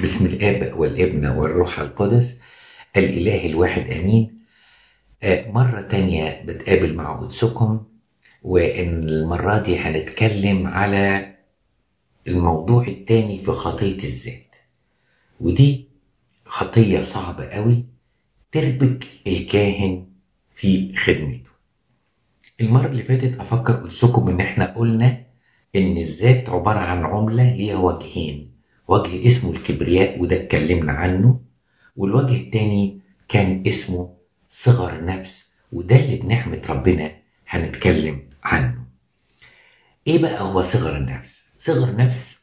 بسم الآب والابن والروح القدس الإله الواحد أمين آه، مرة تانية بتقابل مع قدسكم وإن المرة دي هنتكلم على الموضوع التاني في خطية الذات ودي خطية صعبة قوي تربك الكاهن في خدمته المرة اللي فاتت أفكر قدسكم إن إحنا قلنا إن الذات عبارة عن عملة ليها وجهين وجه اسمه الكبرياء وده اتكلمنا عنه والوجه التاني كان اسمه صغر نفس وده اللي بنعمة ربنا هنتكلم عنه ايه بقى هو صغر النفس صغر نفس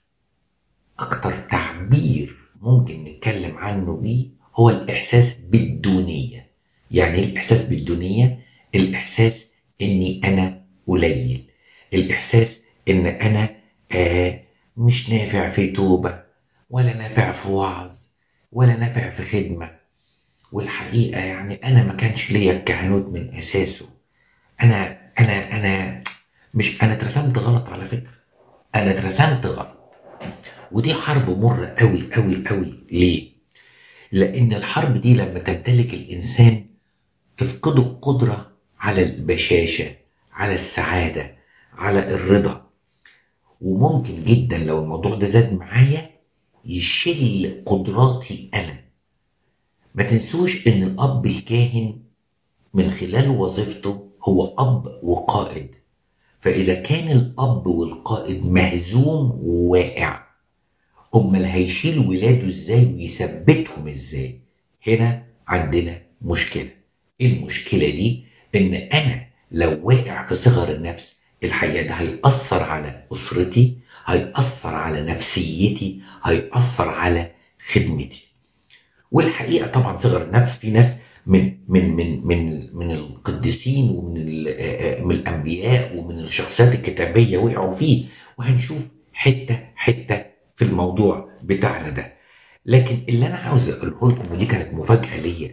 اكتر تعبير ممكن نتكلم عنه بيه هو الاحساس بالدونية يعني ايه الاحساس بالدونية الاحساس اني انا قليل الاحساس ان انا آه مش نافع في توبة ولا نافع في وعظ ولا نافع في خدمة والحقيقة يعني أنا ما كانش ليا الكهنوت من أساسه أنا أنا أنا مش أنا اترسمت غلط على فكرة أنا اترسمت غلط ودي حرب مرة قوي قوي قوي ليه؟ لأن الحرب دي لما تمتلك الإنسان تفقده القدرة على البشاشة على السعادة على الرضا وممكن جدا لو الموضوع ده زاد معايا يشل قدراتي أنا ما تنسوش إن الأب الكاهن من خلال وظيفته هو أب وقائد فإذا كان الأب والقائد مهزوم وواقع أمال هيشيل ولاده إزاي ويثبتهم إزاي هنا عندنا مشكلة المشكلة دي إن أنا لو واقع في صغر النفس الحقيقة ده هيأثر على أسرتي هيأثر على نفسيتي هيأثر على خدمتي والحقيقة طبعا صغر النفس في ناس من من من من من القديسين ومن من الأنبياء ومن الشخصيات الكتابية وقعوا فيه وهنشوف حتة حتة في الموضوع بتاعنا ده لكن اللي أنا عاوز أقوله لكم ودي كانت مفاجأة ليا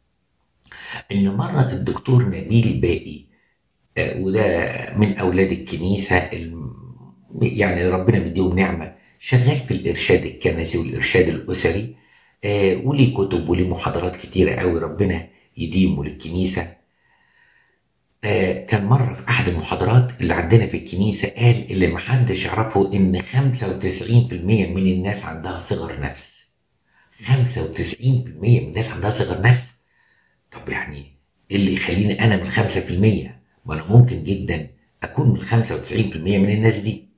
إن مرة الدكتور نبيل باقي وده من أولاد الكنيسة يعني ربنا مديهم نعمة شغال في الإرشاد الكنسي والإرشاد الأسري آه وليه كتب وليه محاضرات كتيرة قوي ربنا يديمه للكنيسة آه كان مرة في أحد المحاضرات اللي عندنا في الكنيسة قال اللي محدش يعرفه إن 95% من الناس عندها صغر نفس 95% من الناس عندها صغر نفس طب يعني إيه اللي يخليني أنا من 5% ما أنا ممكن جدا أكون من 95% من الناس دي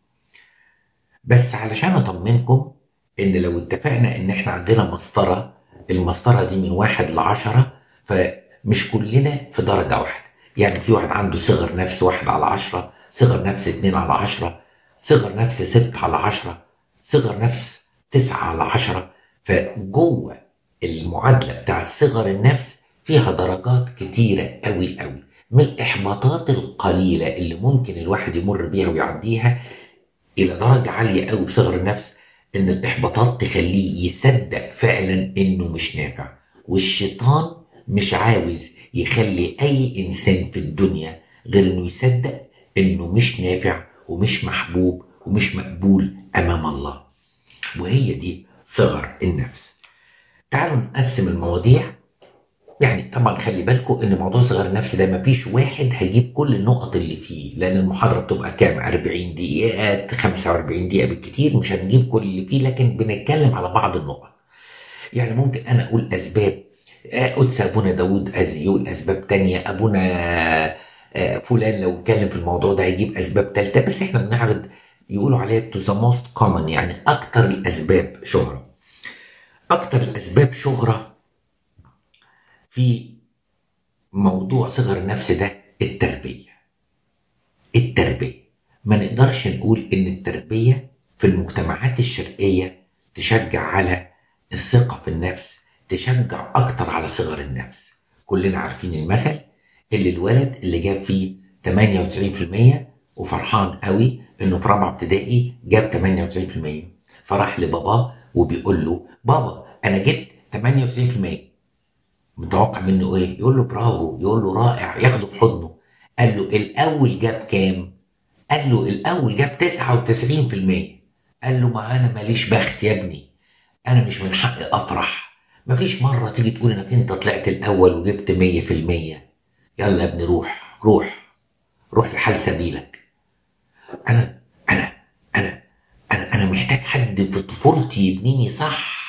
بس علشان أطمنكم إن لو اتفقنا إن إحنا عندنا مسطرة المسطرة دي من واحد لعشرة فمش كلنا في درجة واحدة يعني في واحد عنده صغر نفس واحد على عشرة صغر نفس اتنين على عشرة صغر نفس ست على عشرة صغر نفس تسعة على عشرة فجوه المعادلة بتاع صغر النفس فيها درجات كتيرة قوي قوي من الإحباطات القليلة اللي ممكن الواحد يمر بيها ويعديها إلى درجة عالية قوي في صغر النفس إن الإحباطات تخليه يصدق فعلا إنه مش نافع والشيطان مش عاوز يخلي أي إنسان في الدنيا غير إنه يصدق إنه مش نافع ومش محبوب ومش مقبول أمام الله وهي دي صغر النفس تعالوا نقسم المواضيع يعني طبعا خلي بالكم ان موضوع صغر النفس ده مفيش واحد هيجيب كل النقط اللي فيه لان المحاضره بتبقى كام 40 دقيقه 45 دقيقه بالكتير مش هنجيب كل اللي فيه لكن بنتكلم على بعض النقط يعني ممكن انا اقول اسباب قدس ابونا داود از يقول اسباب تانية ابونا فلان لو اتكلم في الموضوع ده هيجيب اسباب ثالثه بس احنا بنعرض يقولوا عليها تو ذا موست كومن يعني اكتر الاسباب شهره اكتر الاسباب شهره في موضوع صغر النفس ده التربية التربية ما نقدرش نقول ان التربية في المجتمعات الشرقية تشجع على الثقة في النفس تشجع اكتر على صغر النفس كلنا عارفين المثل اللي الولد اللي جاب فيه 98% وفرحان قوي انه في رابعه ابتدائي جاب 98% فراح لباباه وبيقول له بابا انا جبت 98% متوقع منه ايه يقول له برافو يقول له رائع ياخده في حضنه قال له الاول جاب كام قال له الاول جاب 99% قال له ما انا ماليش بخت يا ابني انا مش من حقي افرح مفيش مرة تيجي تقول انك انت طلعت الاول وجبت مية في المية يلا يا ابني روح روح روح لحال سبيلك انا انا انا انا انا محتاج حد في طفولتي يبنيني صح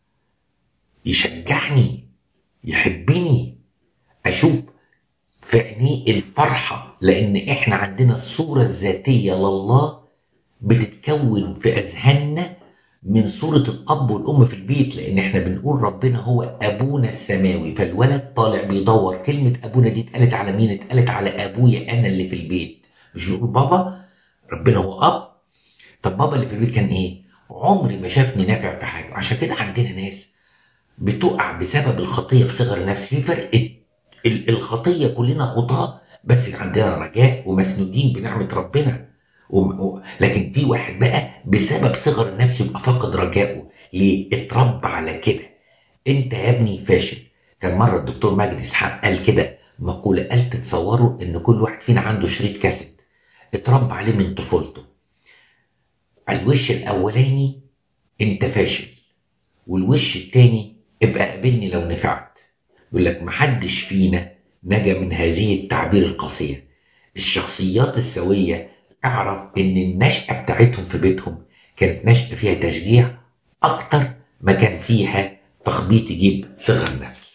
يشجعني يحبني اشوف في عينيه الفرحة لان احنا عندنا الصورة الذاتية لله بتتكون في اذهاننا من صورة الاب والام في البيت لان احنا بنقول ربنا هو ابونا السماوي فالولد طالع بيدور كلمة ابونا دي اتقالت على مين اتقالت على ابويا انا اللي في البيت مش بنقول بابا ربنا هو اب طب بابا اللي في البيت كان ايه عمري ما شافني نافع في حاجة عشان كده عندنا ناس بتقع بسبب الخطية في صغر نفس في فرق الخطية كلنا خطاة بس عندنا رجاء ومسنودين بنعمة ربنا لكن في واحد بقى بسبب صغر النفس يبقى فاقد رجائه ليه؟ اتربى على كده انت يا ابني فاشل كان مرة الدكتور مجدي اسحاق قال كده مقولة قال تتصوروا ان كل واحد فينا عنده شريط كاسيت اتربى عليه من طفولته الوش الاولاني انت فاشل والوش التاني ابقى قابلني لو نفعت يقول لك محدش فينا نجا من هذه التعبير القاسية الشخصيات السوية اعرف ان النشأة بتاعتهم في بيتهم كانت نشأة فيها تشجيع اكتر ما كان فيها تخبيط يجيب صغر نفس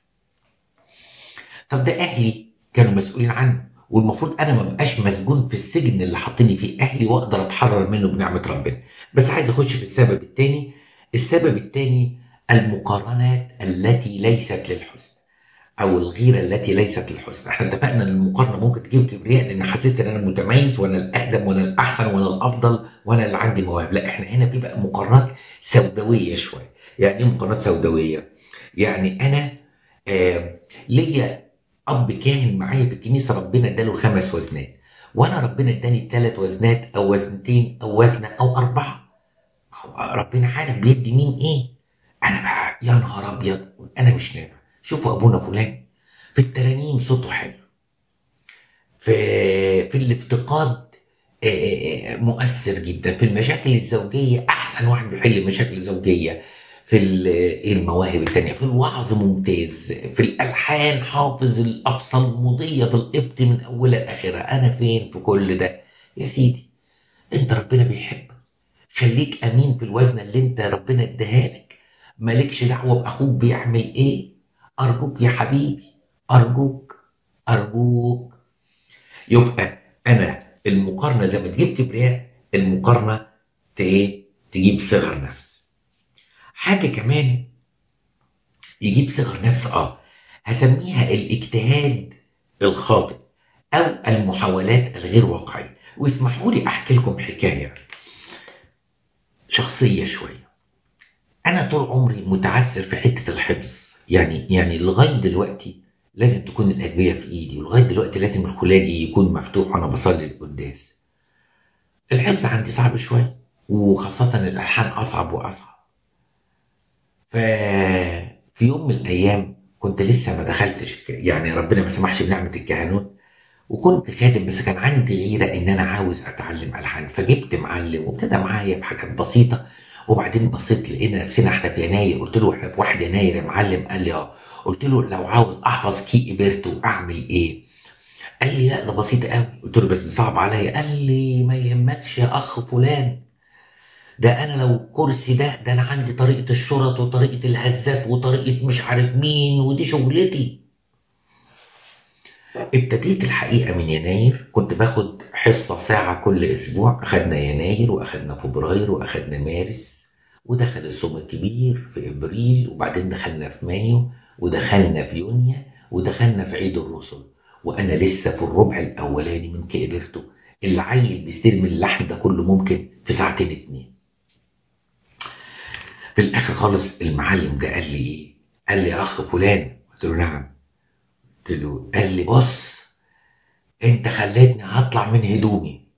طب ده اهلي كانوا مسؤولين عنه والمفروض انا ما بقاش مسجون في السجن اللي حاطيني فيه اهلي واقدر اتحرر منه بنعمه ربنا بس عايز اخش في السبب الثاني السبب الثاني المقارنات التي ليست للحسن او الغيره التي ليست للحسن احنا اتفقنا ان المقارنه ممكن تجيب كبرياء لان حسيت ان انا متميز وانا الاقدم وانا الاحسن وانا الافضل وانا اللي عندي مواهب لا احنا هنا في بقى مقارنات سوداويه شويه يعني ايه مقارنات سوداويه يعني انا آه ليا اب كاهن معايا في الكنيسه ربنا اداله خمس وزنات وانا ربنا اداني ثلاث وزنات او وزنتين او وزنه او اربعه ربنا عارف بيدي مين ايه انا بقى يا نهار ابيض انا مش نافع شوفوا ابونا فلان في الترانيم صوته حلو في في الافتقاد مؤثر جدا في المشاكل الزوجيه احسن واحد بيحل المشاكل الزوجيه في المواهب التانية في الوعظ ممتاز في الألحان حافظ الأبصى المضية في القبط من أولها لآخرها أنا فين في كل ده يا سيدي أنت ربنا بيحبك خليك أمين في الوزنة اللي أنت ربنا اداها لك مالكش دعوة بأخوك بيعمل إيه أرجوك يا حبيبي أرجوك أرجوك يبقى أنا المقارنة زي ما تجيب كبرياء المقارنة تجيب صغر نفس حاجة كمان يجيب صغر نفس اه هسميها الاجتهاد الخاطئ او المحاولات الغير واقعية واسمحوا لي احكي لكم حكاية شخصية شوية انا طول عمري متعثر في حتة الحفظ يعني يعني لغاية دلوقتي لازم تكون الأدوية في إيدي ولغاية دلوقتي لازم الخلاجي يكون مفتوح وأنا بصلي القداس الحفظ عندي صعب شوية وخاصة الألحان أصعب وأصعب ففي يوم من الأيام كنت لسه ما دخلتش يعني ربنا ما سمحش بنعمة الكهنوت وكنت خادم بس كان عندي غيرة إن أنا عاوز أتعلم ألحان فجبت معلم وابتدى معايا بحاجات بسيطة وبعدين بصيت لقينا نفسنا احنا في يناير قلت له احنا في 1 يناير يا معلم قال لي اه قلت له لو عاوز احفظ كي ايبرتو اعمل ايه؟ قال لي لا ده بسيط قوي قلت له بس صعب عليا قال لي ما يهمكش يا اخ فلان ده انا لو كرسي ده ده انا عندي طريقه الشرط وطريقه الهزات وطريقه مش عارف مين ودي شغلتي ابتديت الحقيقه من يناير كنت باخد حصه ساعه كل اسبوع اخدنا يناير واخدنا فبراير واخدنا مارس ودخل الصوم الكبير في ابريل وبعدين دخلنا في مايو ودخلنا في يونيو ودخلنا في عيد الرسل وانا لسه في الربع الاولاني من كبرته اللي عيل بيستلم اللحن ده كله ممكن في ساعتين اتنين في الاخر خالص المعلم ده قال لي ايه قال لي يا اخ فلان قلت له نعم قلت له قال لي بص انت خليتني هطلع من هدومي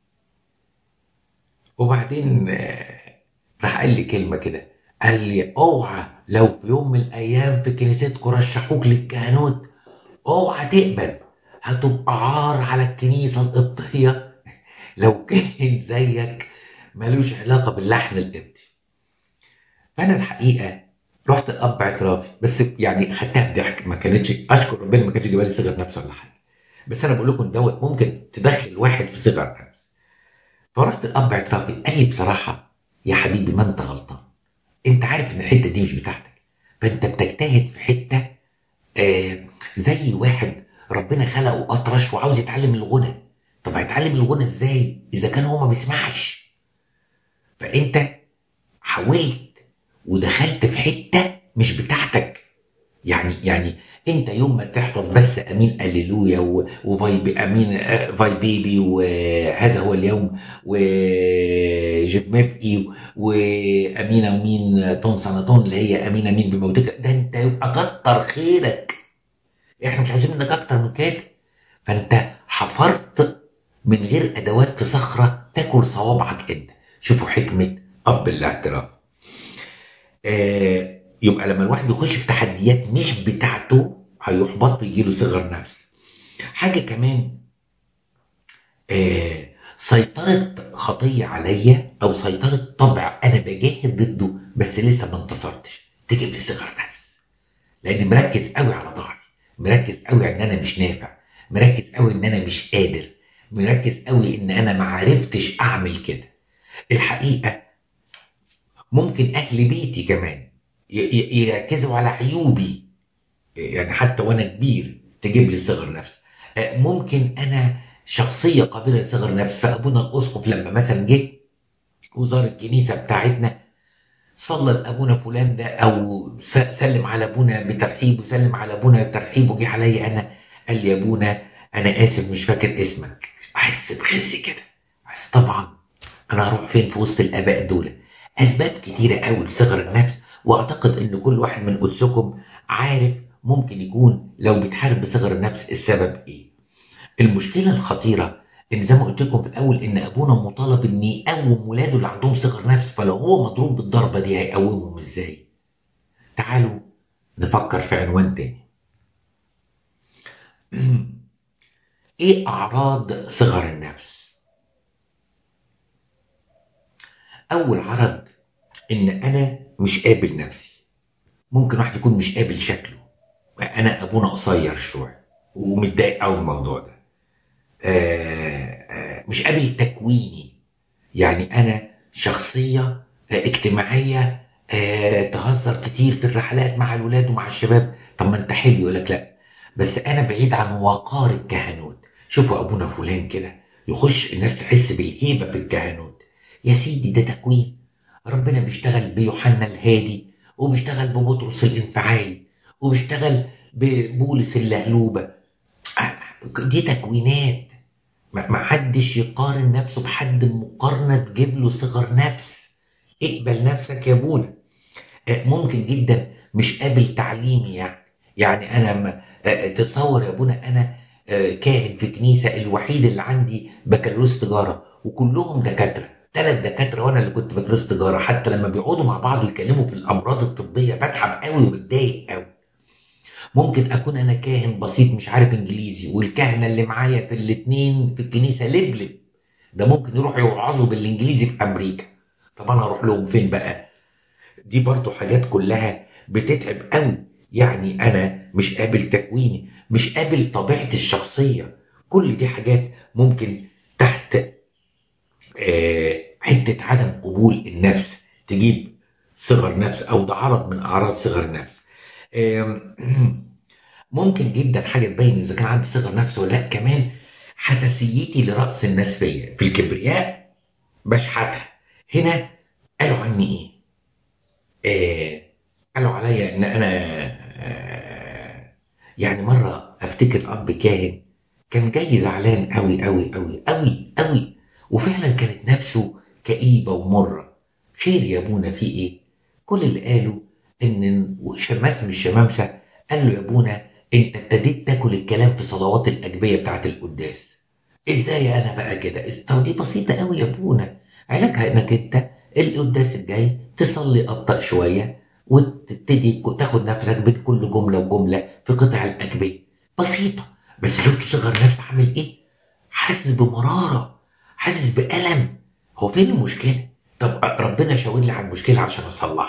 وبعدين راح قال لي كلمه كده قال لي اوعى لو في يوم من الايام في كنيستكم رشحوك للكهنوت اوعى تقبل هتبقى عار على الكنيسه القبطيه لو كان زيك ملوش علاقه باللحن القبطي فانا الحقيقه رحت الاب اعترافي بس يعني خدتها بضحك ما كانتش اشكر ربنا ما كانش جايبه لي صغر نفس ولا حاجه بس انا بقول لكم دوت ممكن تدخل واحد في صغر نفس فرحت الاب اعترافي قال لي بصراحه يا حبيبي ما انت غلطان انت عارف ان الحته دي مش بتاعتك فانت بتجتهد في حته آه زي واحد ربنا خلقه اطرش وعاوز يتعلم الغنى طب هيتعلم الغنى ازاي اذا كان هو ما بيسمعش فانت حاولت ودخلت في حته مش بتاعتك يعني يعني انت يوم ما تحفظ بس امين اليلويا وفاي امين فاي بيبي وهذا هو اليوم وجيب مبقي وامين مين طون سنتون اللي هي امين مين بموتك ده انت يبقى كتر خيرك احنا مش عايزين منك اكتر من كده فانت حفرت من غير ادوات في صخره تاكل صوابعك انت شوفوا حكمه اب الاعتراف آه يبقى لما الواحد بيخش في تحديات مش بتاعته هيحبط ويجيله صغر نفس حاجة كمان آه سيطرة خطية عليا أو سيطرة طبع أنا بجاهد ضده بس لسه ما انتصرتش تجيب لي صغر نفس لأن مركز قوي على ضعفي مركز قوي إن أنا مش نافع مركز قوي إن أنا مش قادر مركز قوي إن أنا ما عرفتش أعمل كده الحقيقة ممكن أهل بيتي كمان يركزوا على عيوبي يعني حتى وانا كبير تجيب لي صغر نفس ممكن انا شخصيه قابله لصغر نفس فابونا الاسقف لما مثلا جه وزار الكنيسه بتاعتنا صلى لابونا فلان ده او سلم على ابونا بترحيب وسلم على ابونا بترحيب وجه عليا انا قال لي يا ابونا انا اسف مش فاكر اسمك احس بخزي كده بس طبعا انا هروح فين في وسط الاباء دول اسباب كتيره قوي لصغر النفس واعتقد ان كل واحد من قدسكم عارف ممكن يكون لو بيتحارب بصغر النفس السبب ايه المشكله الخطيره ان زي ما قلت لكم في الاول ان ابونا مطالب ان يقوم ولاده اللي عندهم صغر نفس فلو هو مضروب بالضربه دي هيقومهم ازاي تعالوا نفكر في عنوان تاني ايه اعراض صغر النفس اول عرض ان انا مش قابل نفسي ممكن واحد يكون مش قابل شكله انا ابونا قصير شويه ومتضايق قوي من الموضوع ده آآ آآ مش قابل تكويني يعني انا شخصيه اجتماعيه تهزر كتير في الرحلات مع الولاد ومع الشباب طب ما انت حلو يقول لك لا بس انا بعيد عن وقار الكهنوت شوفوا ابونا فلان كده يخش الناس تحس بالهيبه في الكهنوت يا سيدي ده تكوين ربنا بيشتغل بيوحنا الهادي وبيشتغل ببطرس الانفعالي وبيشتغل ببولس اللهلوبة دي تكوينات ما حدش يقارن نفسه بحد مقارنة تجيب له صغر نفس اقبل نفسك يا ابونا ممكن جدا مش قابل تعليمي يعني يعني انا تصور يا ابونا انا كاهن في كنيسة الوحيد اللي عندي بكالوريوس تجارة وكلهم دكاترة ثلاث دكاتره وانا اللي كنت بكالوريوس تجاره حتى لما بيقعدوا مع بعض ويتكلموا في الامراض الطبيه بتعب قوي وبتضايق قوي ممكن اكون انا كاهن بسيط مش عارف انجليزي والكهنه اللي معايا في الاثنين في الكنيسه لبلب ده ممكن يروحوا يوعظوا بالانجليزي في امريكا طب انا اروح لهم فين بقى دي برضو حاجات كلها بتتعب قوي يعني انا مش قابل تكويني مش قابل طبيعتي الشخصيه كل دي حاجات ممكن تحت حته عدم قبول النفس تجيب صغر نفس او ده عرض من اعراض صغر النفس ممكن جدا حاجه تبين اذا كان عندي صغر نفس ولا لا كمان حساسيتي لراس الناس فيا في الكبرياء بشحتها هنا قالوا عني ايه آه قالوا عليا ان انا آه يعني مره افتكر اب كاهن كان جاي زعلان قوي قوي قوي قوي قوي وفعلا كانت نفسه كئيبة ومرة خير يا ابونا في ايه كل اللي قاله ان شماس من الشمامسة قال له يا ابونا انت ابتديت تاكل الكلام في صلوات الاجبية بتاعت القداس ازاي انا بقى كده طب دي بسيطة قوي يا ابونا علاجها انك انت القداس الجاي تصلي ابطأ شوية وتبتدي تاخد نفسك بين كل جملة وجملة في قطع الاجبية بسيطة بس شفت صغر نفس عامل ايه حاسس بمرارة حاسس بألم هو فين المشكلة؟ طب ربنا شاور لي على المشكلة عشان أصلحها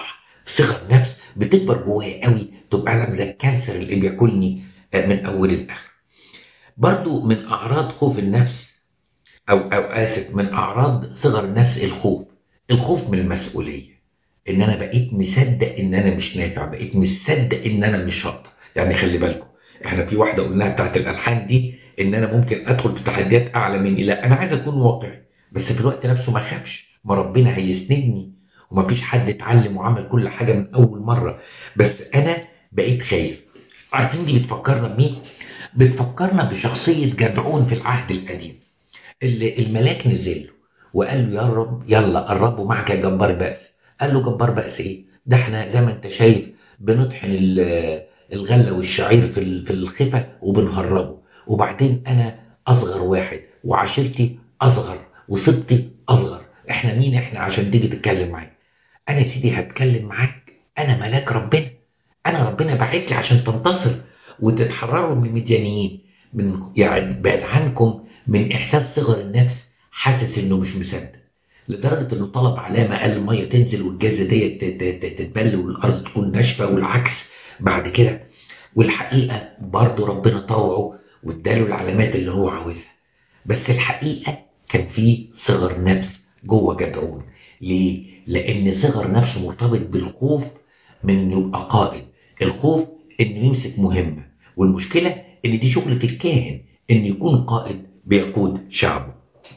صغر نفس بتكبر جوايا قوي تبقى عامله زي الكانسر اللي بياكلني من اول الاخر برضو من اعراض خوف النفس او او اسف من اعراض صغر النفس الخوف الخوف من المسؤوليه ان انا بقيت مصدق ان انا مش نافع بقيت مصدق ان انا مش هقدر يعني خلي بالكم احنا في واحده قلناها بتاعت الالحان دي ان انا ممكن ادخل في تحديات اعلى مني لا انا عايز اكون واقعي بس في الوقت نفسه ما اخافش ما ربنا هيسندني وما فيش حد اتعلم وعمل كل حاجه من اول مره بس انا بقيت خايف عارفين دي بتفكرنا بمين بتفكرنا بشخصيه جدعون في العهد القديم اللي الملاك نزل له وقال له يا رب يلا قربوا معك يا جبار بأس قال له جبار بأس ايه ده احنا زي ما انت شايف بنطحن الغله والشعير في في الخفه وبنهربه وبعدين انا اصغر واحد وعشيرتي اصغر وصبتي اصغر احنا مين احنا عشان تيجي تتكلم معايا انا يا سيدي هتكلم معاك انا ملاك ربنا انا ربنا باعت لي عشان تنتصر وتتحرروا من المديانيين من يعني بعد عنكم من احساس صغر النفس حاسس انه مش مصدق لدرجه انه طلب علامه قال الميه تنزل والجزه ديت تتبل والارض تكون ناشفه والعكس بعد كده والحقيقه برضه ربنا طوعه واداله العلامات اللي هو عاوزها بس الحقيقه كان في صغر نفس جوه جدعون ليه؟ لان صغر نفس مرتبط بالخوف من انه يبقى قائد الخوف انه يمسك مهمه والمشكله ان دي شغله الكاهن انه يكون قائد بيقود شعبه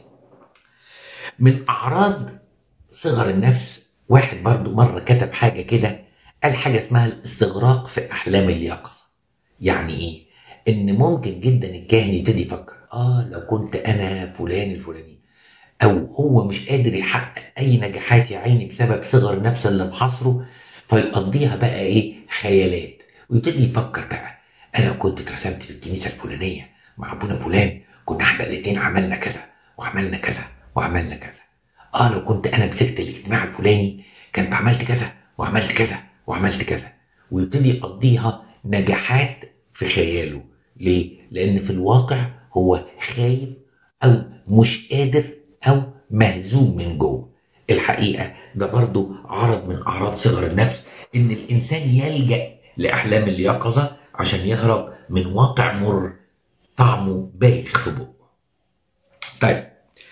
من اعراض صغر النفس واحد برضو مره كتب حاجه كده قال حاجه اسمها الاستغراق في احلام اليقظه يعني ايه ان ممكن جدا الكاهن يبتدي يفكر اه لو كنت انا فلان الفلاني او هو مش قادر يحقق اي نجاحات يا عيني بسبب صغر النفس اللي محاصره فيقضيها بقى ايه خيالات ويبتدي يفكر بقى انا لو كنت اترسمت في الكنيسه الفلانيه مع ابونا فلان كنا احنا الاثنين عملنا كذا وعملنا كذا وعملنا كذا اه لو كنت انا مسكت الاجتماع الفلاني كنت عملت كذا وعملت كذا وعملت كذا ويبتدي يقضيها نجاحات في خياله ليه؟ لأن في الواقع هو خايف أو مش قادر أو مهزوم من جوه الحقيقة ده برضو عرض من أعراض صغر النفس إن الإنسان يلجأ لأحلام اليقظة عشان يهرب من واقع مر طعمه بايخ في بقه طيب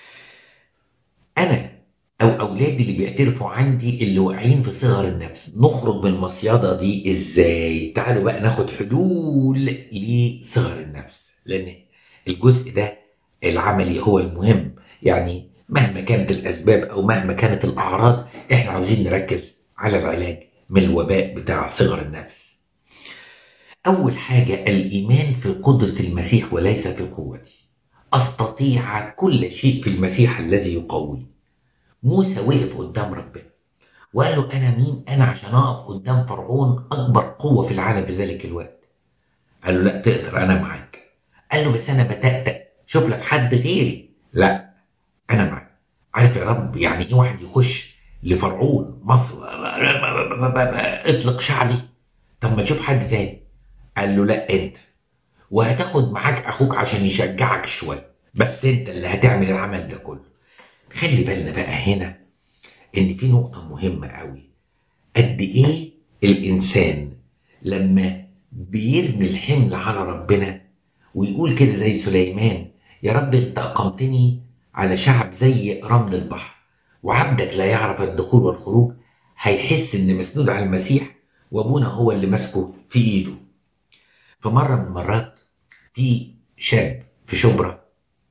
أنا أو أولادي اللي بيعترفوا عندي اللي واقعين في صغر النفس نخرج من المصيادة دي إزاي تعالوا بقى ناخد حلول لصغر النفس لأن الجزء ده العملي هو المهم يعني مهما كانت الأسباب أو مهما كانت الأعراض إحنا عاوزين نركز على العلاج من الوباء بتاع صغر النفس أول حاجة الإيمان في قدرة المسيح وليس في قوتي أستطيع كل شيء في المسيح الذي يقوي موسى وقف قدام ربنا وقال له أنا مين أنا عشان أقف قدام فرعون أكبر قوة في العالم في ذلك الوقت قال له لا تقدر أنا معاك قال له بس أنا بتأتأ شوف لك حد غيري لا أنا معاك عارف يا رب يعني إيه واحد يخش لفرعون مصر اطلق شعبي طب ما تشوف حد تاني قال له لا انت وهتاخد معاك اخوك عشان يشجعك شويه بس انت اللي هتعمل العمل ده كله خلي بالنا بقى هنا ان في نقطه مهمه قوي قد ايه الانسان لما بيرمي الحمل على ربنا ويقول كده زي سليمان يا رب انت اقمتني على شعب زي رمل البحر وعبدك لا يعرف الدخول والخروج هيحس ان مسنود على المسيح وابونا هو اللي ماسكه في ايده فمره من المرات في شاب في شبرا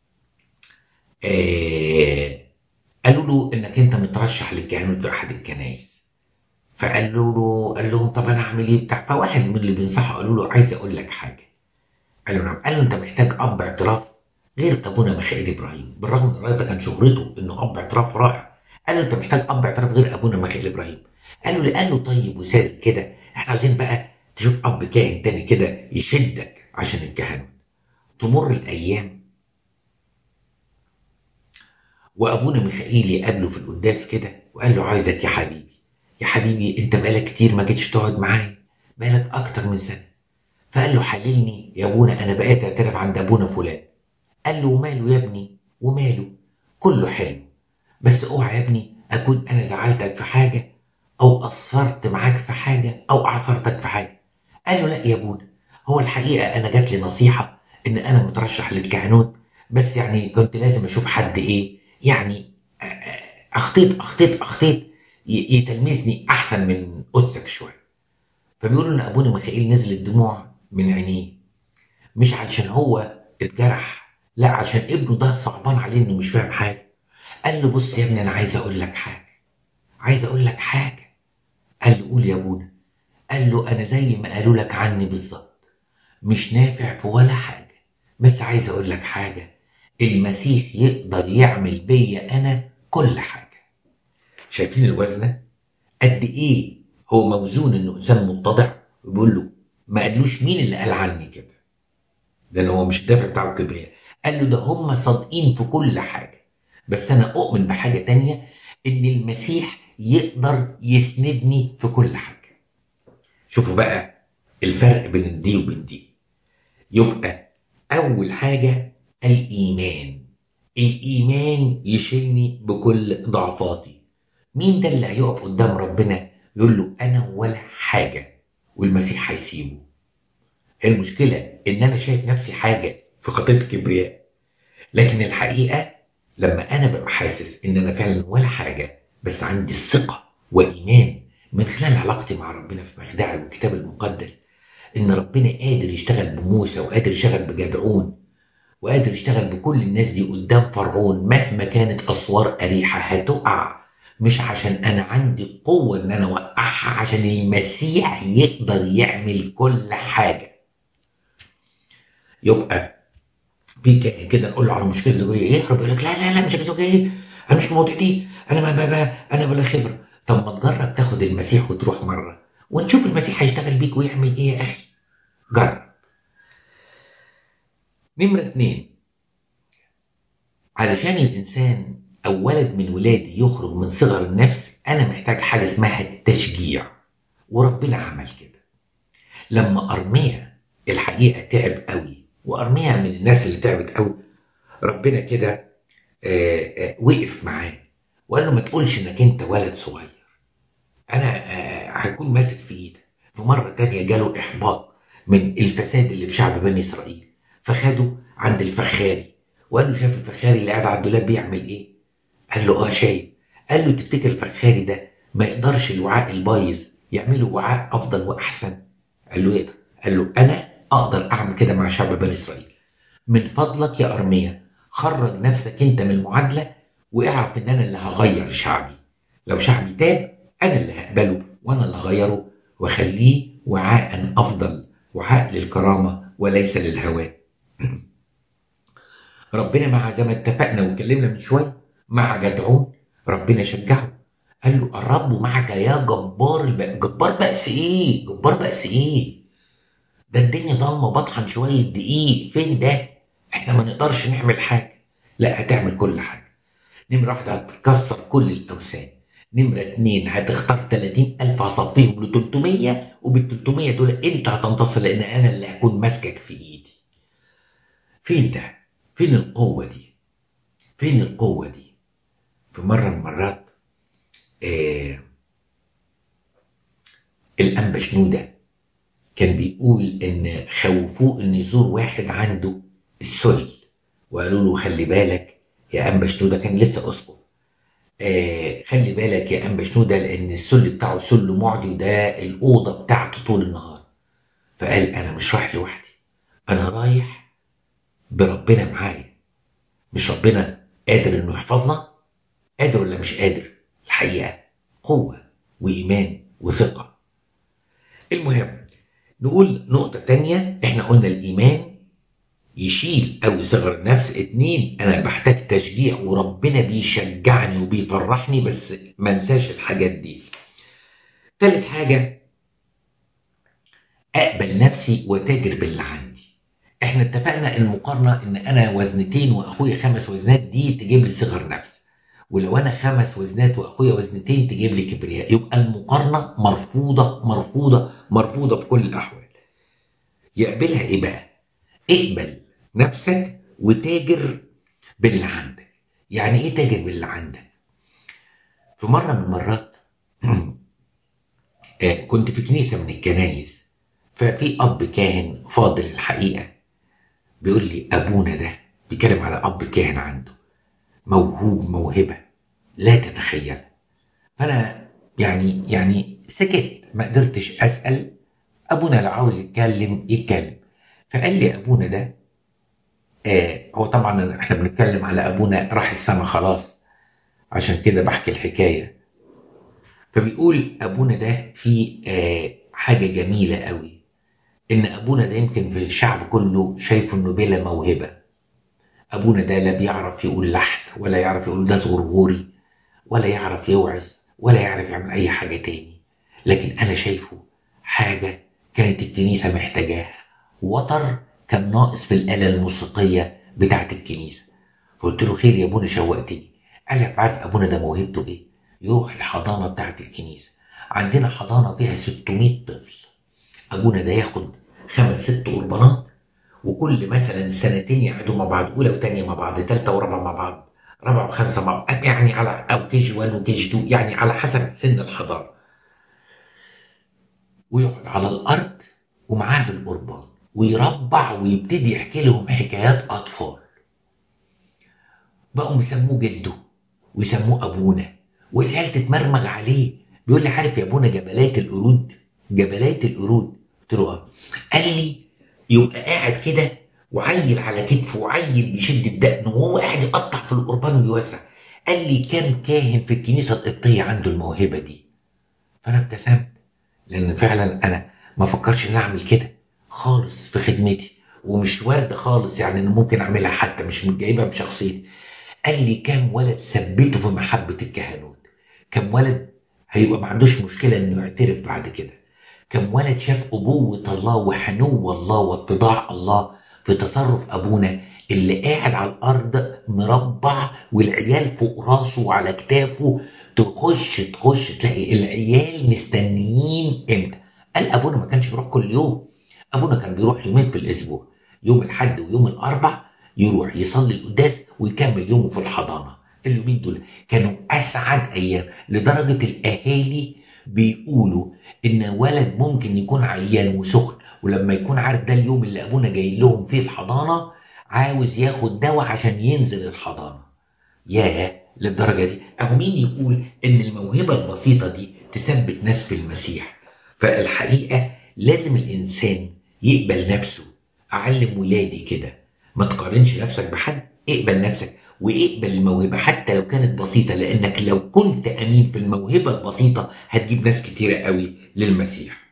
آه قالوا له انك انت مترشح للكهنوت في احد الكنائس فقالوا له قال لهم طب انا اعمل ايه بتاع فواحد من اللي بينصحه قالوا له عايز اقول لك حاجه قال له نعم قال له انت محتاج اب اعتراف غير ابونا ميخائيل ابراهيم بالرغم ان الراجل ده كان شهرته انه اب اعتراف رائع قال له انت محتاج اب اعتراف غير ابونا ميخائيل ابراهيم قال له قال له طيب وساذج كده احنا عاوزين بقى تشوف اب كاهن تاني كده يشدك عشان الكهنوت تمر الايام وابونا ميخائيل يقابله في القداس كده وقال له عايزك يا حبيبي يا حبيبي انت بقالك كتير ما جيتش تقعد معايا بقالك اكتر من سنه فقال له حللني يا ابونا انا بقيت اعترف عند ابونا فلان قال له وماله يا ابني وماله كله حلو بس اوعى يا ابني اكون انا زعلتك في حاجه او قصرت معاك في حاجه او اعثرتك في حاجه قال له لا يا ابونا هو الحقيقه انا جات لي نصيحه ان انا مترشح للكهنوت بس يعني كنت لازم اشوف حد ايه يعني اخطيت اخطيت اخطيت يتلمذني احسن من قدسك شويه فبيقولوا ان ابونا ميخائيل نزلت دموع من عينيه مش علشان هو اتجرح لا عشان ابنه ده صعبان عليه انه مش فاهم حاجه قال له بص يا ابني انا عايز اقول لك حاجه عايز اقول لك حاجه قال له قول يا ابونا قال له انا زي ما قالوا لك عني بالظبط مش نافع في ولا حاجه بس عايز اقول لك حاجه المسيح يقدر يعمل بيا انا كل حاجه شايفين الوزنه قد ايه هو موزون انه انسان متضع وبيقول له ما قالوش مين اللي قال عني كده لان هو مش الدافع بتاعه كبرياء قال له ده هم صادقين في كل حاجه بس انا اؤمن بحاجه تانية ان المسيح يقدر يسندني في كل حاجه شوفوا بقى الفرق بين دي وبين دي يبقى اول حاجه الايمان الايمان يشيلني بكل ضعفاتي مين ده اللي هيقف قدام ربنا يقول له انا ولا حاجه والمسيح هيسيبه هي المشكله ان انا شايف نفسي حاجه في خطيه الكبرياء لكن الحقيقه لما انا ببقى حاسس ان انا فعلا ولا حاجه بس عندي الثقه وايمان من خلال علاقتي مع ربنا في مخدعي والكتاب المقدس ان ربنا قادر يشتغل بموسى وقادر يشتغل بجدعون وقادر يشتغل بكل الناس دي قدام فرعون مهما كانت اسوار اريحه هتقع مش عشان انا عندي قوه ان انا اوقعها عشان المسيح يقدر يعمل كل حاجه يبقى في كائن كده نقول له على مشكله زوجيه يهرب يقول لك لا لا لا مش زوجيه انا مش المواضيع دي انا ما بقى انا بلا خبره طب ما تجرب تاخد المسيح وتروح مره ونشوف المسيح هيشتغل بيك ويعمل ايه يا اخي جرب نمرة اتنين علشان الإنسان أو ولد من ولادي يخرج من صغر النفس أنا محتاج حاجة اسمها التشجيع وربنا عمل كده لما أرميا الحقيقة تعب قوي وأرميا من الناس اللي تعبت قوي ربنا كده وقف معاه وقال له ما تقولش انك انت ولد صغير انا هكون ماسك في ايدك في مرة تانية جاله احباط من الفساد اللي في شعب بني اسرائيل فخده عند الفخاري وقال له شاف الفخاري اللي قاعد على الدولاب بيعمل ايه قال له اه شايف قال له تفتكر الفخاري ده ما يقدرش الوعاء البايظ يعمله وعاء افضل واحسن قال له يقدر قال له انا اقدر اعمل كده مع شعب بني اسرائيل من فضلك يا ارميا خرج نفسك انت من المعادله واعرف ان انا اللي هغير شعبي لو شعبي تاب انا اللي هقبله وانا اللي هغيره واخليه وعاء افضل وعاء للكرامه وليس للهواه ربنا مع زي ما اتفقنا واتكلمنا من شويه مع جدعون ربنا شجعه قال له الرب معك يا جبار البأس جبار بأس ايه جبار بأس ايه ده الدنيا ضلمه بطحن شويه دقيق فين ده احنا ما نقدرش نعمل حاجه لا هتعمل كل حاجه نمره واحده هتكسر كل الاوثان نمرة اتنين هتختار 30 ألف هصفيهم ل 300 وبال 300 دول أنت هتنتصر لأن أنا اللي هكون ماسكك في إيدي. فين ده؟ فين القوة دي؟ فين القوة دي؟ في مرة من المرات آه الأنبا شنودة كان بيقول إن خوفوه إن يزور واحد عنده السل وقالوا له خلي بالك يا أنبا شنودة كان لسه أسقف آه خلي بالك يا أنبا شنودة لأن السل بتاعه سل معدي وده الأوضة بتاعته طول النهار فقال أنا مش رايح لوحدي أنا رايح بربنا معايا مش ربنا قادر إنه يحفظنا قادر ولا مش قادر الحقيقة قوة وإيمان وثقة المهم نقول نقطة تانية احنا قلنا الإيمان يشيل أو يصغر النفس اتنين أنا بحتاج تشجيع وربنا بيشجعني وبيفرحني بس ما انساش الحاجات دي تالت حاجة أقبل نفسي وتاجر باللي عندي احنا اتفقنا المقارنة ان انا وزنتين واخويا خمس وزنات دي تجيب لي صغر نفس ولو انا خمس وزنات واخويا وزنتين تجيب لي كبرياء يبقى المقارنة مرفوضة مرفوضة مرفوضة في كل الاحوال يقبلها ايه بقى اقبل نفسك وتاجر باللي عندك يعني ايه تاجر باللي عندك في مرة من المرات آه، كنت في كنيسة من الكنايس ففي أب كاهن فاضل الحقيقة بيقول لي أبونا ده بيتكلم على أب كاهن عنده موهوب موهبة لا تتخيل فأنا يعني يعني سكت ما قدرتش أسأل أبونا لو عاوز يتكلم يتكلم فقال لي أبونا ده آه هو طبعا احنا بنتكلم على أبونا راح السما خلاص عشان كده بحكي الحكاية فبيقول أبونا ده في آه حاجة جميلة قوي إن أبونا ده يمكن في الشعب كله شايفه إنه بلا موهبة أبونا ده لا بيعرف يقول لحن ولا يعرف يقول ده غرغوري ولا يعرف يوعظ ولا يعرف يعمل أي حاجة تاني لكن أنا شايفه حاجة كانت الكنيسة محتاجاها وتر كان ناقص في الآلة الموسيقية بتاعة الكنيسة فقلت له خير يا أبونا شوقتني قال لي عارف أبونا ده موهبته إيه يروح الحضانة بتاعة الكنيسة عندنا حضانة فيها 600 طفل أبونا ده ياخد خمس ست قربانات وكل مثلا سنتين يقعدوا مع بعض أولى وثانية مع بعض ثالثة ورابعة مع بعض رابعة وخمسة مع بعض يعني على أو كي جي 1 وكي جي 2 يعني على حسب سن الحضانة ويقعد على الأرض ومعاه في القربان ويربع ويبتدي يحكي لهم حكايات أطفال بقوا مسموه جده ويسموه أبونا والعيال تتمرمغ عليه بيقول لي عارف يا أبونا جبلاية القرود جبلاية القرود قلت له اه قال لي يبقى قاعد كده وعيل على كتفه وعيل بيشد بدقنه وهو قاعد يقطع في القربان ويوسع قال لي كان كاهن في الكنيسة القبطية عنده الموهبة دي فأنا ابتسمت لأن فعلا أنا ما فكرش إن أعمل كده خالص في خدمتي ومش واردة خالص يعني إن ممكن أعملها حتى مش جايبها بشخصيتي قال لي كام ولد ثبته في محبة الكهنوت كم ولد هيبقى ما عندوش مشكلة إنه يعترف بعد كده كم ولد شاف أبوة الله وحنو الله واتضاع الله في تصرف أبونا اللي قاعد على الأرض مربع والعيال فوق راسه وعلى كتافه تخش تخش تلاقي العيال مستنيين امتى قال أبونا ما كانش بيروح كل يوم أبونا كان بيروح يومين في الأسبوع يوم الحد ويوم الأربع يروح يصلي القداس ويكمل يومه في الحضانة اليومين دول كانوا أسعد أيام لدرجة الأهالي بيقولوا إن ولد ممكن يكون عيان وسخن ولما يكون عارف ده اليوم اللي أبونا جاي لهم فيه الحضانة عاوز ياخد دواء عشان ينزل الحضانة ياه للدرجة دي أو مين يقول إن الموهبة البسيطة دي تثبت ناس في المسيح فالحقيقة لازم الإنسان يقبل نفسه أعلم ولادي كده ما تقارنش نفسك بحد اقبل نفسك واقبل الموهبة حتى لو كانت بسيطة لأنك لو كنت أمين في الموهبة البسيطة هتجيب ناس كتيرة قوي للمسيح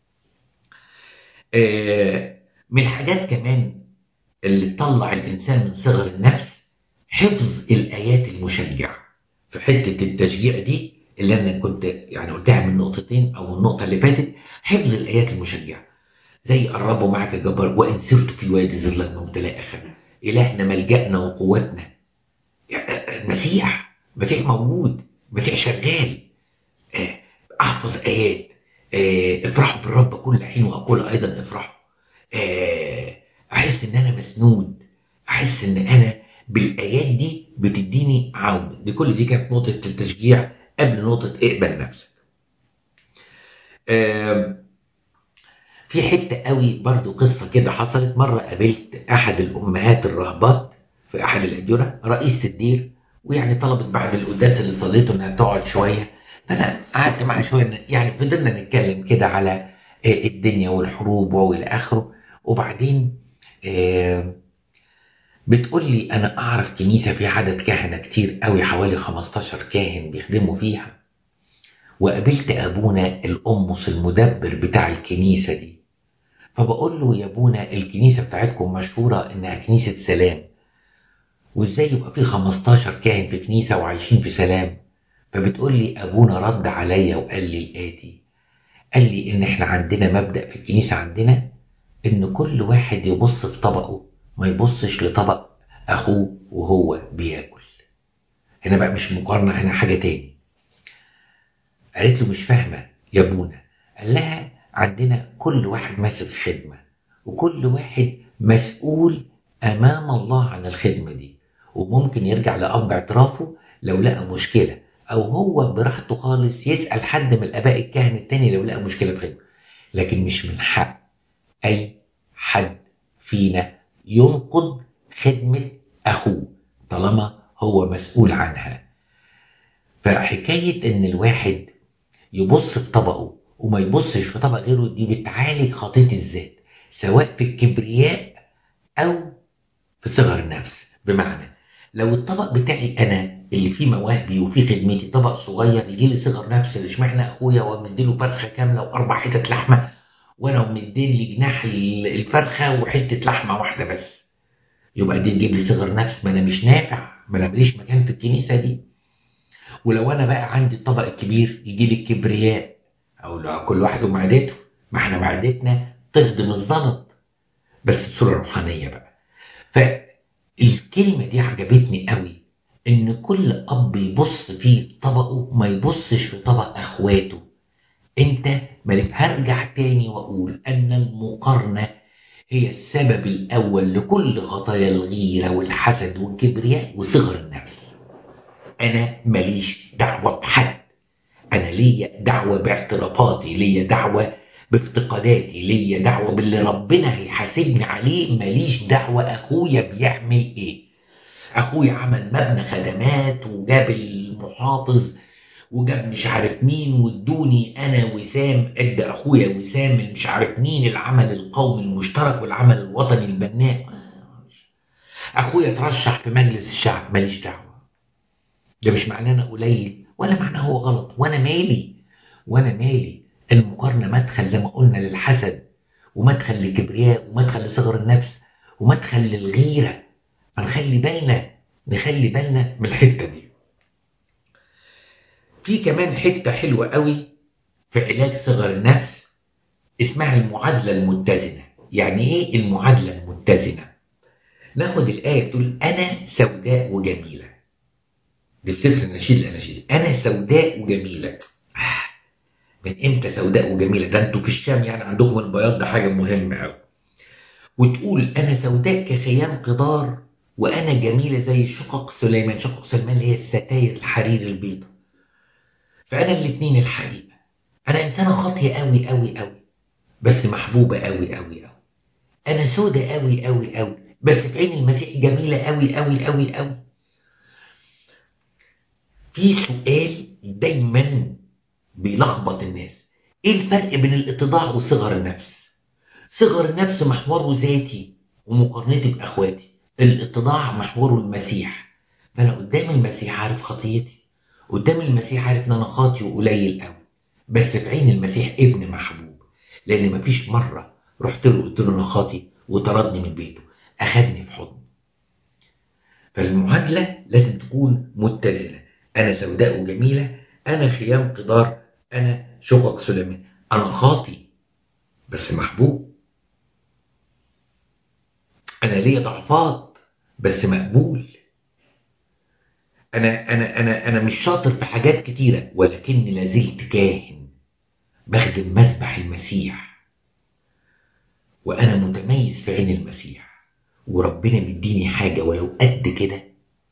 آه من الحاجات كمان اللي تطلع الإنسان من صغر النفس حفظ الآيات المشجعة في حتة التشجيع دي اللي أنا كنت يعني قلتها من نقطتين أو النقطة اللي فاتت حفظ الآيات المشجعة زي قربوا معك جبار وإن سرت في الوادي ظل الموت لا أخاف إلهنا ملجأنا وقوتنا المسيح المسيح موجود المسيح شغال احفظ ايات افرحوا بالرب كل حين واقول ايضا افرحوا احس ان انا مسنود احس ان انا بالايات دي بتديني عون دي كل دي كانت نقطه التشجيع قبل نقطه اقبل نفسك في حته قوي برضو قصه كده حصلت مره قابلت احد الامهات الرهبات في احد الاديره رئيس الدير ويعني طلبت بعد القداس اللي صليته انها تقعد شويه فانا قعدت معاها شويه يعني فضلنا نتكلم كده على الدنيا والحروب والى اخره وبعدين بتقول لي انا اعرف كنيسه فيها عدد كهنه كتير قوي حوالي 15 كاهن بيخدموا فيها وقابلت ابونا القمص المدبر بتاع الكنيسه دي فبقول له يا ابونا الكنيسه بتاعتكم مشهوره انها كنيسه سلام وازاي يبقى في 15 كاهن في كنيسه وعايشين في سلام فبتقول لي ابونا رد عليا وقال لي الاتي قال لي ان احنا عندنا مبدا في الكنيسه عندنا ان كل واحد يبص في طبقه ما يبصش لطبق اخوه وهو بياكل هنا بقى مش مقارنه هنا حاجه تاني قالت له مش فاهمه يا ابونا قال لها عندنا كل واحد ماسك خدمه وكل واحد مسؤول امام الله عن الخدمه دي وممكن يرجع لأب اعترافه لو لقى مشكلة او هو براحته خالص يسال حد من الاباء الكهنه التاني لو لقى مشكله في خدمه لكن مش من حق اي حد فينا ينقض خدمه اخوه طالما هو مسؤول عنها فحكايه ان الواحد يبص في طبقه وما يبصش في طبق غيره دي بتعالج خطيه الذات سواء في الكبرياء او في صغر النفس بمعنى لو الطبق بتاعي انا اللي فيه مواهبي وفيه خدمتي طبق صغير يجي لي صغر نفس اللي اشمعنى اخويا ومديله فرخه كامله واربع حتت لحمه وانا مدين لي جناح الفرخه وحته لحمه واحده بس يبقى دي تجيب لي صغر نفس ما انا مش نافع ما انا ماليش مكان في الكنيسه دي ولو انا بقى عندي الطبق الكبير يجي لي الكبرياء او لو كل واحد ومعدته ما احنا معدتنا تهضم الزلط بس بصوره روحانيه بقى فالكلمه دي عجبتني قوي ان كل اب يبص في طبقه ما يبصش في طبق اخواته انت ملك هرجع تاني واقول ان المقارنه هي السبب الاول لكل خطايا الغيره والحسد والكبرياء وصغر النفس انا ماليش دعوه بحد انا ليا دعوه باعترافاتي ليا دعوه بافتقاداتي ليا دعوه باللي ربنا هيحاسبني عليه ماليش دعوه اخويا بيعمل ايه اخويا عمل مبنى خدمات وجاب المحافظ وجاب مش عارف مين وادوني انا وسام ادى اخويا وسام مش عارف مين العمل القومي المشترك والعمل الوطني البناء اخويا ترشح في مجلس الشعب ماليش دعوه ده مش معناه انا قليل ولا معناه هو غلط وانا مالي وانا مالي المقارنه مدخل زي ما قلنا للحسد ومدخل للكبرياء ومدخل لصغر النفس ومدخل للغيره فنخلي بالنا نخلي بالنا من الحته دي في كمان حته حلوه قوي في علاج صغر النفس اسمها المعادله المتزنه يعني ايه المعادله المتزنه ناخد الايه بتقول انا سوداء وجميله دي في سفر النشيد الاناشيد انا سوداء وجميله من امتى سوداء وجميله ده انتوا في الشام يعني عندكم البياض ده حاجه مهمه قوي وتقول انا سوداء كخيام قدار وانا جميله زي شقق سليمان شقق سليمان اللي هي الستاير الحرير البيضة فانا الاثنين الحقيقه انا انسانه خاطيه قوي قوي قوي بس محبوبه قوي قوي قوي انا سودة قوي قوي قوي بس في عين المسيح جميله قوي قوي قوي قوي في سؤال دايما بيلخبط الناس ايه الفرق بين الاتضاع وصغر النفس صغر النفس محوره ذاتي ومقارنتي باخواتي الاتضاع محوره المسيح فانا قدام المسيح عارف خطيتي قدام المسيح عارف ان انا خاطي وقليل قوي بس في عين المسيح ابن محبوب لان مفيش مره رحت له قلت له انا خاطي وطردني من بيته اخدني في حضنه فالمعادله لازم تكون متزنه انا سوداء وجميله انا خيام قدار انا شقق سليمان انا خاطي بس محبوب انا ليا ضعفات بس مقبول انا انا انا انا مش شاطر في حاجات كتيره ولكني لازلت كاهن بخدم مسبح المسيح وانا متميز في عين المسيح وربنا مديني حاجه ولو قد كده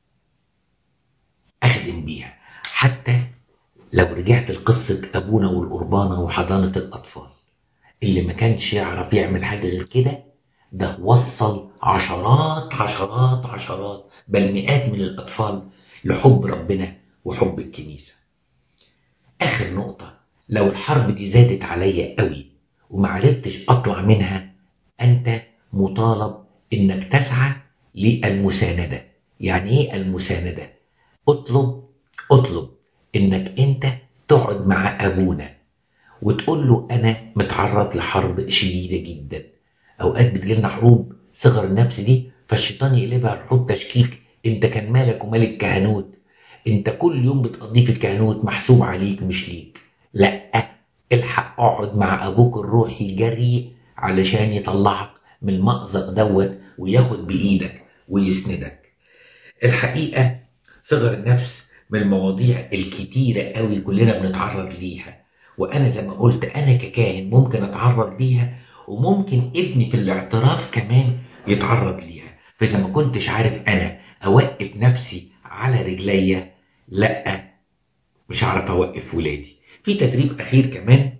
اخدم بيها حتى لو رجعت لقصة أبونا والقربانة وحضانة الأطفال اللي ما كانش يعرف يعمل حاجة غير كده ده وصل عشرات عشرات عشرات بل مئات من الأطفال لحب ربنا وحب الكنيسة آخر نقطة لو الحرب دي زادت عليا قوي وما عرفتش أطلع منها أنت مطالب إنك تسعى للمساندة يعني إيه المساندة؟ اطلب اطلب انك انت تقعد مع ابونا وتقول له انا متعرض لحرب شديده جدا اوقات بتجيلنا حروب صغر النفس دي فالشيطان يقلبها حروب تشكيك انت كان مالك ومال الكهنوت انت كل يوم بتقضيه في الكهنوت محسوب عليك مش ليك لا الحق اقعد مع ابوك الروحي جري علشان يطلعك من المأزق دوت وياخد بايدك ويسندك الحقيقه صغر النفس من المواضيع الكتيرة قوي كلنا بنتعرض ليها وأنا زي ما قلت أنا ككاهن ممكن أتعرض ليها وممكن ابني في الاعتراف كمان يتعرض ليها فإذا ما كنتش عارف أنا أوقف نفسي على رجليا لأ مش هعرف اوقف ولادي في تدريب اخير كمان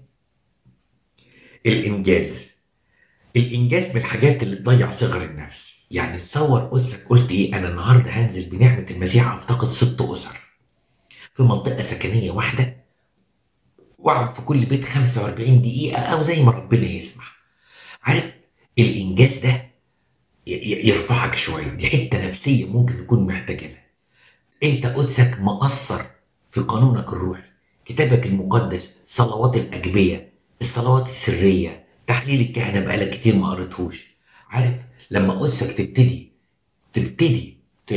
الانجاز الانجاز من الحاجات اللي تضيع صغر النفس يعني تصور قدسك قلت ايه انا النهارده هنزل بنعمه المسيح افتقد ست اسر في منطقه سكنيه واحده واقعد في كل بيت 45 دقيقه او زي ما ربنا يسمح عارف الانجاز ده يرفعك شويه دي حته نفسيه ممكن تكون محتاجها انت قدسك مقصر في قانونك الروحي كتابك المقدس صلوات الاجبيه الصلوات السريه تحليل الكهنه بقالك كتير ما قريتهوش عارف لما قدسك تبتدي تبتدي ت...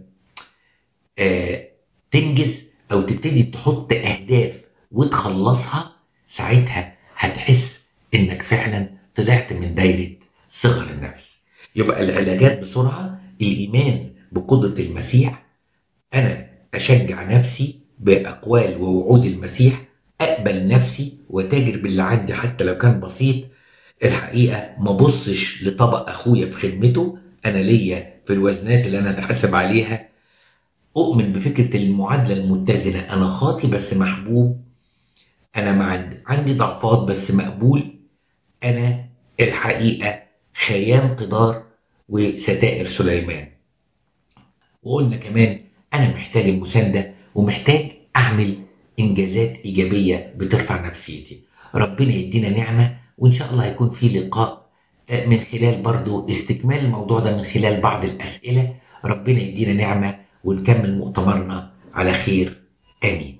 آه... تنجز او تبتدي تحط اهداف وتخلصها ساعتها هتحس انك فعلا طلعت من دايره صغر النفس يبقى العلاجات بسرعه الايمان بقدره المسيح انا اشجع نفسي باقوال ووعود المسيح اقبل نفسي وتاجر باللي عندي حتى لو كان بسيط الحقيقه ما بصش لطبق اخويا في خدمته انا ليا في الوزنات اللي انا اتحاسب عليها اؤمن بفكره المعادله المتزنه انا خاطي بس محبوب انا مع عندي ضعفات بس مقبول انا الحقيقه خيام قدار وستائر سليمان وقلنا كمان انا محتاج المسانده ومحتاج اعمل انجازات ايجابيه بترفع نفسيتي ربنا يدينا نعمه وان شاء الله هيكون في لقاء من خلال برضو استكمال الموضوع ده من خلال بعض الاسئله ربنا يدينا نعمه ونكمل مؤتمرنا على خير امين